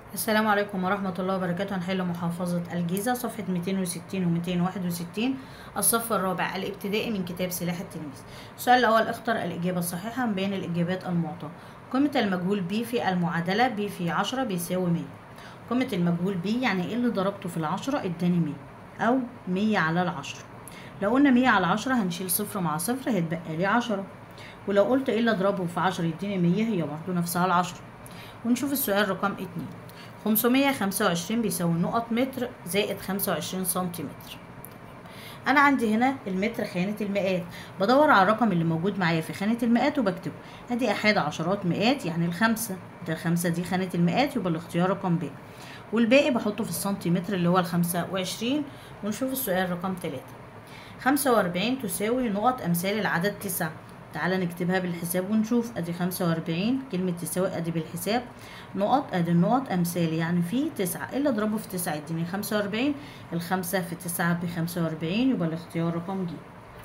السلام عليكم ورحمة الله وبركاته هنحل محافظة الجيزة صفحة 260 و 261 الصف الرابع الابتدائي من كتاب سلاح التلميذ السؤال الأول اختر الإجابة الصحيحة من بين الإجابات المعطاة قيمة المجهول ب في المعادلة ب في 10 بيساوي 100 قيمة المجهول ب يعني ايه اللي ضربته في العشرة اداني 100 أو 100 على العشرة لو قلنا 100 على 10 هنشيل صفر مع صفر هيتبقى لي 10 ولو قلت ايه اللي اضربه في 10 يديني 100 هي برضه نفسها العشرة ونشوف السؤال رقم اتنين خمسمية خمسة وعشرين بيساوي نقط متر زائد خمسة وعشرين سنتيمتر أنا عندي هنا المتر خانة المئات بدور على الرقم اللي موجود معايا في خانة المئات وبكتبه أدي أحاد عشرات مئات يعني الخمسة ده الخمسة دي خانة المئات يبقى الاختيار رقم ب والباقي بحطه في السنتيمتر اللي هو الخمسة وعشرين ونشوف السؤال رقم تلاتة خمسة وأربعين تساوي نقط أمثال العدد تسعة تعالى نكتبها بالحساب ونشوف ادي خمسة واربعين كلمة تساوي ادي بالحساب نقط ادي النقط امثال يعني في تسعة ايه اللي اضربه في تسعة يديني خمسة واربعين الخمسة في تسعة بخمسة واربعين يبقى الاختيار رقم ج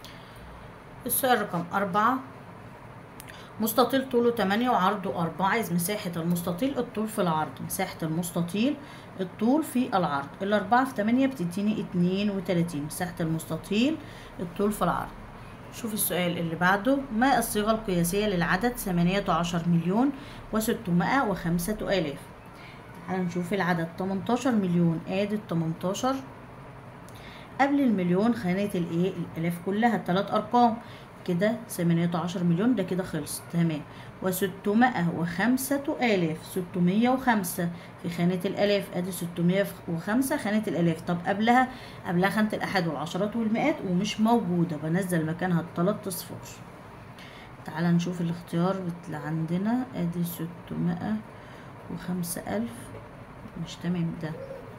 السؤال رقم أربعة مستطيل طوله تمانية وعرضه أربعة عايز مساحة المستطيل الطول في العرض مساحة المستطيل الطول في العرض الأربعة في تمانية بتديني اتنين وتلاتين مساحة المستطيل الطول في العرض شوف السؤال اللي بعده ما الصيغة القياسية للعدد ثمانية عشر مليون وستمائة وخمسة آلاف تعالى نشوف العدد تمنتاشر مليون ادي التمنتاشر قبل المليون خانة الايه الآلاف كلها التلات أرقام كده ثمانية عشر مليون ده كده خلص تمام وستمائة وخمسة آلاف ستمية وخمسة في خانة الآلاف ادي ستمية وخمسة خانة الآلاف طب قبلها قبلها خانة الأحد والعشرات والمئات ومش موجودة بنزل مكانها التلات أصفار تعالى نشوف الاختيار اللي عندنا ادي ستمائة وخمسة ألف مش تمام ده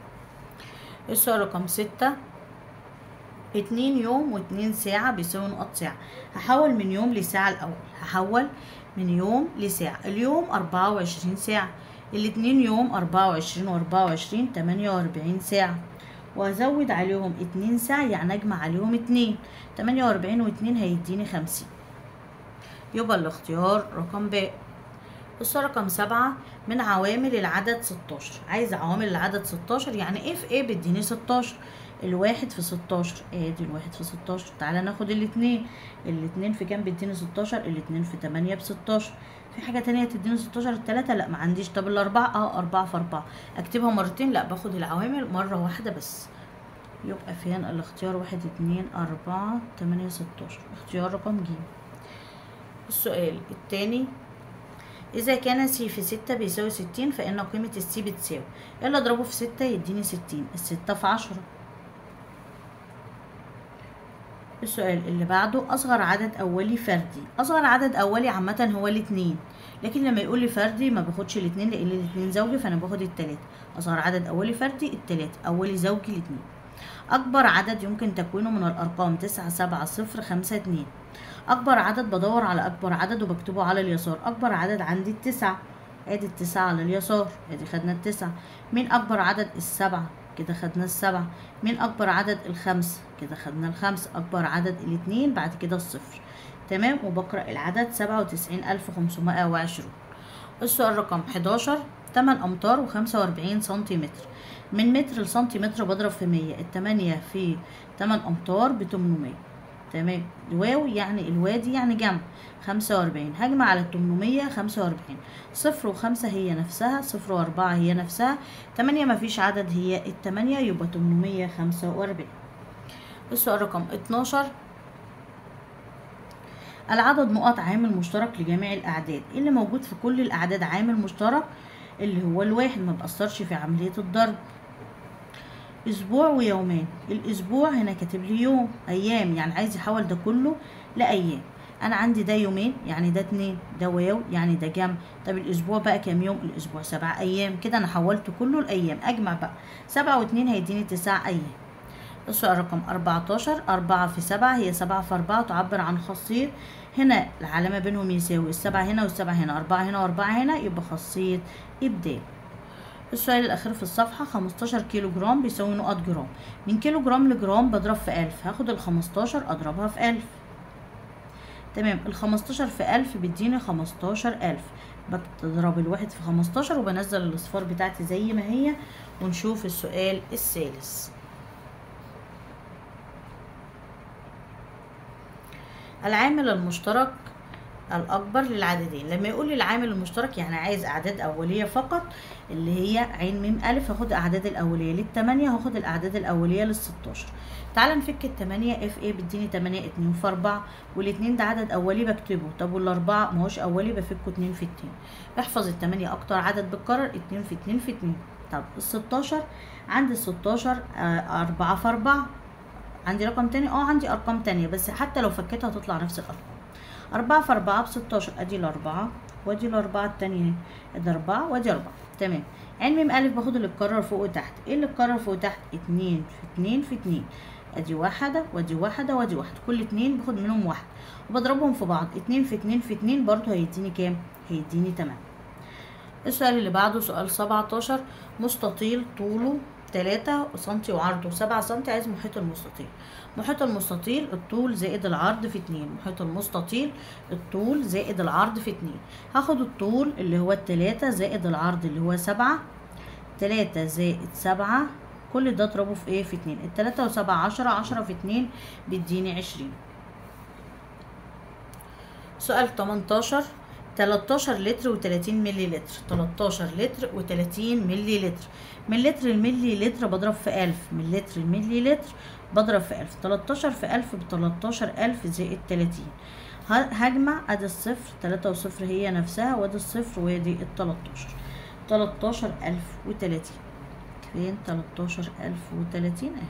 السؤال رقم ستة اتنين يوم واتنين ساعة بيساوي نقط ساعة هحول من يوم لساعة الأول هحول من يوم لساعة اليوم أربعة وعشرين ساعة الاتنين يوم أربعة وعشرين وأربعة وعشرين تمانية وأربعين ساعة وأزود عليهم اتنين ساعة يعني أجمع عليهم اتنين تمانية وأربعين واتنين هيديني خمسين يبقى الاختيار رقم ب السؤال رقم سبعة من عوامل العدد ستاشر عايز عوامل العدد ستاشر يعني ايه في ايه بيديني ستاشر الواحد في ستاشر ادي الواحد في ستاشر تعالى ناخد الاتنين الاتنين في كام بيديني ستاشر الاتنين في تمانية بستاشر في حاجة تانية تديني ستاشر التلاتة لا ما عنديش طب الأربعة اه أربعة في أربعة أكتبها مرتين لا باخد العوامل مرة واحدة بس يبقى فين الاختيار واحد اتنين أربعة تمانية ستاشر اختيار رقم ج السؤال التاني إذا كان سي في ستة بيساوي ستين فإن قيمة السي بتساوي يلا اضربه في ستة يديني ستين الستة في عشرة السؤال اللي بعده أصغر عدد أولي فردي أصغر عدد أولي عامة هو الاتنين لكن لما يقول لي فردي ما باخدش الاتنين لأن الاتنين زوجي فأنا باخد التلاتة أصغر عدد أولي فردي التلاتة أولي زوجي الاتنين أكبر عدد يمكن تكوينه من الأرقام تسعة سبعة صفر خمسة اتنين أكبر عدد بدور على أكبر عدد وبكتبه على اليسار أكبر عدد عندي التسعة ادي التسعة على اليسار ادي خدنا التسعة مين أكبر عدد السبعة كده خدنا السبعة مين أكبر عدد الخمسة كده خدنا الخمسة أكبر عدد الاتنين بعد كده الصفر تمام وبقرأ العدد سبعة وتسعين ألف خمسمائة وعشرون السؤال رقم حداشر تمن أمتار وخمسة وأربعين سنتيمتر من متر لسنتيمتر بضرب في مية التمانية في تمن أمتار بتمنمية تمام الواو يعني الوادي يعني جمع خمسة وأربعين هجمع على التمنمية خمسة وأربعين صفر وخمسة هي نفسها صفر وأربعة هي نفسها تمانية مفيش عدد هي التمانية يبقى تمنمية خمسة وأربعين السؤال رقم اتناشر العدد نقط عامل مشترك لجميع الأعداد اللي موجود في كل الأعداد عامل مشترك اللي هو الواحد ما بأثرش في عملية الضرب اسبوع ويومين الاسبوع هنا كاتب لي يوم ايام يعني عايز يحول ده كله لايام انا عندي ده يومين يعني ده اتنين ده واو يعني ده جمع طب الاسبوع بقى كام يوم الاسبوع سبع ايام كده انا حولت كله لايام اجمع بقى سبعة واتنين هيديني تسع ايام السؤال رقم 14 أربعة في سبعة هي سبعة في أربعة تعبر عن خاصية هنا العلامة بينهم يساوي السبعة هنا والسبعة هنا أربعة هنا وأربعة هنا يبقى خاصية إبدال السؤال الأخير في الصفحة 15 كيلو جرام بيساوي نقط جرام من كيلو جرام لجرام بضرب في ألف هاخد ال 15 أضربها في ألف تمام ال 15 في ألف بيديني 15000 بضرب الواحد في خمستاشر وبنزل الاصفار بتاعتي زي ما هي ونشوف السؤال الثالث العامل المشترك الأكبر للعددين لما يقول لي العامل المشترك يعني عايز أعداد أولية فقط اللي هي عين ميم ألف هاخد أعداد الأولية للتمانية هاخد الأعداد الأولية للستاشر تعال نفك التمانية اف ايه بيديني تمانية اتنين في أربعة والاتنين ده عدد أولي بكتبه طب والأربعة ماهوش أولي بفكه اتنين في اتنين احفظ التمانية أكتر عدد بتكرر اتنين في اتنين في اتنين طب الستاشر عندي الستاشر آه، أربعة في أربعة عندي رقم تاني اه عندي أرقام تانية بس حتى لو فكيتها هتطلع نفس الأرقام أربعة في أربعة بستاشر أدي الأربعة وأدي الأربعة التانية اهي أدي أربعة وأدي أربعة تمام عين ميم ألف باخد اللي اتكرر فوق وتحت ايه اللي اتكرر فوق وتحت اتنين في اتنين في اتنين أدي واحدة وأدي واحدة وأدي واحدة كل اتنين باخد منهم واحدة وبضربهم في بعض اتنين في اتنين في اتنين برضه هيديني كام؟ هيديني تمام السؤال اللي بعده سؤال 17 مستطيل طوله 3 سنتي وعرضه 7 سنتي عايز محيط المستطيل محيط المستطيل الطول زائد العرض في 2 محيط المستطيل الطول زائد العرض في 2 هاخد الطول اللي هو التلاتة زائد العرض اللي هو 7 3 زائد 7 كل ده اضربه في ايه في 2 التلاتة وسبعة عشرة عشرة في 2 بيديني 20 سؤال 18 13 لتر و30 ملي لتر 13 لتر و30 ملي لتر من لتر الملي لتر بضرب في 1000 من لتر الملي لتر بضرب في 1000 13 في 1000 ب 13000 زائد 30 ه- هجمع ادي الصفر 3 وصفر هي نفسها وادي الصفر وادي ال 13 13030 فين 13030 اهي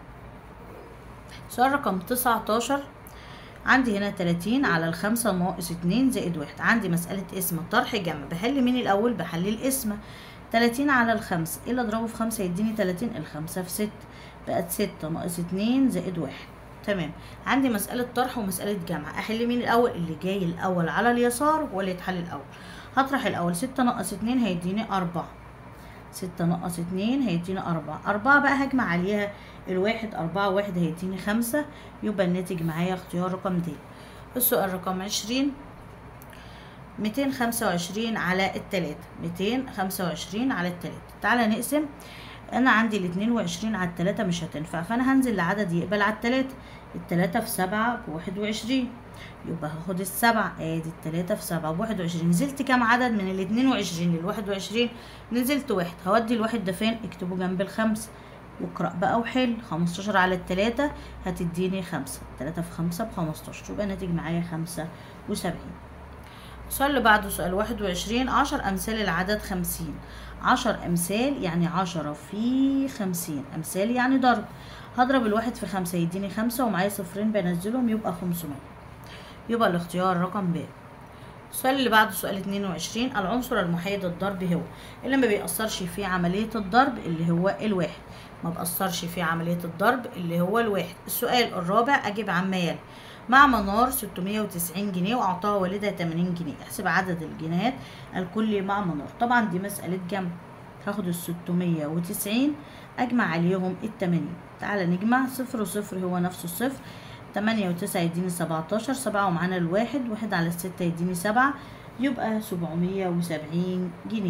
سؤال رقم 19 عندي هنا 30 على الخمسة ناقص اتنين زائد واحد عندي مسألة اسم طرح جمع بحل مين الأول بحل الاسم 30 على الخمسة ايه اللي اضربه في خمسة يديني 30 الخمسة في ستة بقت ستة ناقص اتنين زائد واحد تمام عندي مسألة طرح ومسألة جمع أحل مين الأول اللي جاي الأول على اليسار هو اللي يتحل الأول هطرح الأول ستة ناقص اتنين هيديني أربعة ستة ناقص اتنين هيديني أربعة أربعة بقى هجمع عليها الواحد أربعة واحد هيديني خمسة يبقى الناتج معايا اختيار رقم د السؤال رقم عشرين ميتين خمسة وعشرين على التلاتة ميتين خمسة وعشرين على التلاتة تعالى نقسم أنا عندي الاتنين وعشرين على التلاتة مش هتنفع فأنا هنزل لعدد يقبل على التلاتة التلاتة في سبعة بواحد وعشرين يبقى هاخد السبعة ادي التلاتة في سبعة بواحد وعشرين نزلت كام عدد من الاتنين وعشرين للواحد وعشرين نزلت واحد هودي الواحد ده فين اكتبه جنب الخمسة واقرأ بقى وحل خمستاشر على التلاتة هتديني خمسة تلاتة في خمسة بخمستاشر يبقى ناتج معايا خمسة وسبعين السؤال اللي بعده سؤال واحد وعشرين عشر أمثال العدد خمسين عشر أمثال يعني عشرة في خمسين أمثال يعني ضرب هضرب الواحد في خمسة يديني خمسة ومعايا صفرين بنزلهم يبقى خمسمية يبقى الاختيار رقم ب السؤال اللي بعده سؤال 22 العنصر المحايد الضرب هو اللي ما بيأثرش في عملية الضرب اللي هو الواحد ما بأثرش في عملية الضرب اللي هو الواحد السؤال الرابع أجيب عما يلي مع منار 690 جنيه وأعطاها والدها 80 جنيه احسب عدد الجنيهات الكلي مع منار طبعا دي مسألة جمع هاخد ال 690 أجمع عليهم ال 80 تعالى نجمع صفر وصفر هو نفسه الصفر تمانية وتسعة يديني سبعتاشر سبعة ومعانا الواحد واحد على الستة يديني سبعة يبقى سبعمية وسبعين جنيه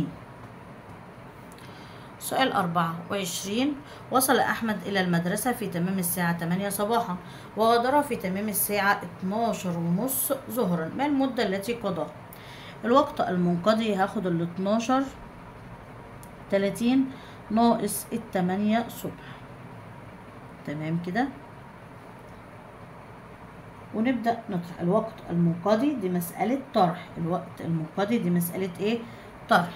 سؤال أربعة وعشرين وصل أحمد إلى المدرسة في تمام الساعة تمانية صباحا وغادر في تمام الساعة اتناشر ونص ظهرا ما المدة التي قضاها الوقت المنقضي هاخد ال 12 30 ناقص التمانية صبح تمام كده ونبدأ نطرح الوقت المنقضي دي مسألة طرح الوقت المنقضي دي مسألة ايه طرح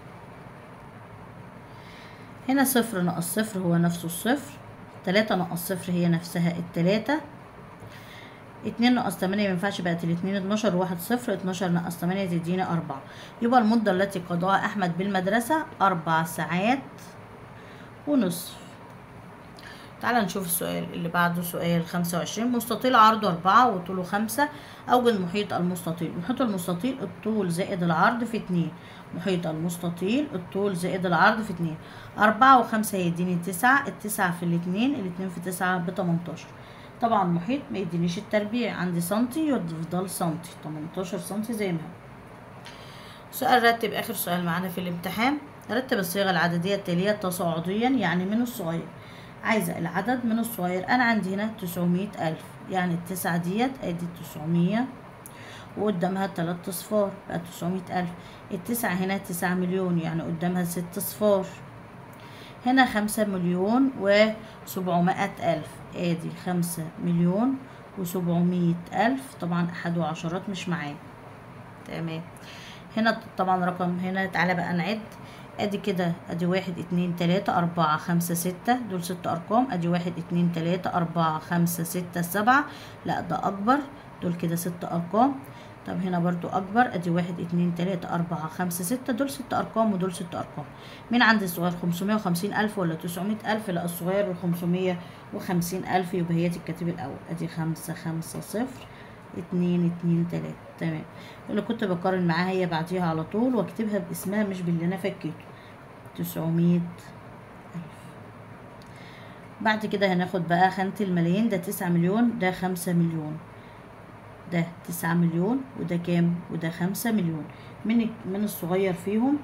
هنا صفر ناقص صفر هو نفسه الصفر تلاتة ناقص صفر هي نفسها التلاتة اتنين ناقص تمانية مينفعش بقت الاتنين اتناشر وواحد صفر اتناشر ناقص تمانية تديني أربعة يبقى المدة التي قضاها أحمد بالمدرسة أربع ساعات ونصف تعالى نشوف السؤال اللي بعده سؤال خمسة وعشرين مستطيل عرضه أربعة وطوله خمسة أوجد محيط المستطيل محيط المستطيل الطول زائد العرض في اتنين محيط المستطيل الطول زائد العرض في اتنين أربعة وخمسة يديني تسعة التسعة في الاتنين الاتنين في تسعة بتمنتاشر طبعا محيط ما يدينيش التربيع عندي سنتي يفضل سنتي تمنتاشر سنتي زي ما هو سؤال رتب آخر سؤال معانا في الامتحان رتب الصيغة العددية التالية تصاعديا يعني من الصغير عايزة العدد من الصغير أنا عندي هنا تسعمية ألف يعني التسعة ديت أدي تسعمية وقدامها تلات أصفار بقى تسعمية ألف التسعة هنا تسعة مليون يعني قدامها ست أصفار هنا خمسة مليون وسبعمائة ألف ادي خمسة مليون وسبعمية ألف طبعا أحد وعشرات مش معايا تمام هنا طبعا رقم هنا تعالى بقى نعد ادي كده ادي واحد اتنين تلاتة اربعة خمسة ستة دول ست ارقام ادي واحد اتنين تلاتة اربعة خمسة ستة سبعة لا ده اكبر دول كده ست ارقام طب هنا برضو اكبر ادي واحد اتنين تلاتة اربعة خمسة ستة دول ست ارقام ودول ست ارقام مين عندي الصغير خمسمية وخمسين الف ولا تسعمية الف لا الصغير بخمسمية وخمسين الف يبقى هي الكاتب الاول ادي خمسة خمسة صفر اتنين اتنين تلاتة تمام اللي كنت بقارن معاها هي بعديها على طول واكتبها باسمها مش باللي انا فكيته تسعمية ألف بعد كده هناخد بقى خانة الملايين ده تسعة مليون ده خمسة مليون ده تسعة مليون وده كام وده خمسة مليون من من الصغير فيهم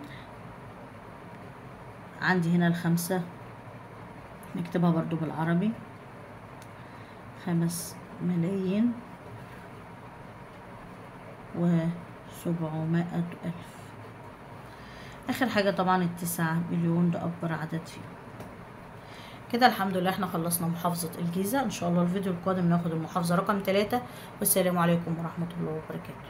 عندي هنا الخمسة نكتبها برضو بالعربي خمس ملايين وسبعمائة ألف آخر حاجة طبعا التسعة مليون ده أكبر عدد فيهم كده الحمد لله احنا خلصنا محافظة الجيزة ان شاء الله الفيديو القادم ناخد المحافظة رقم ثلاثة والسلام عليكم ورحمة الله وبركاته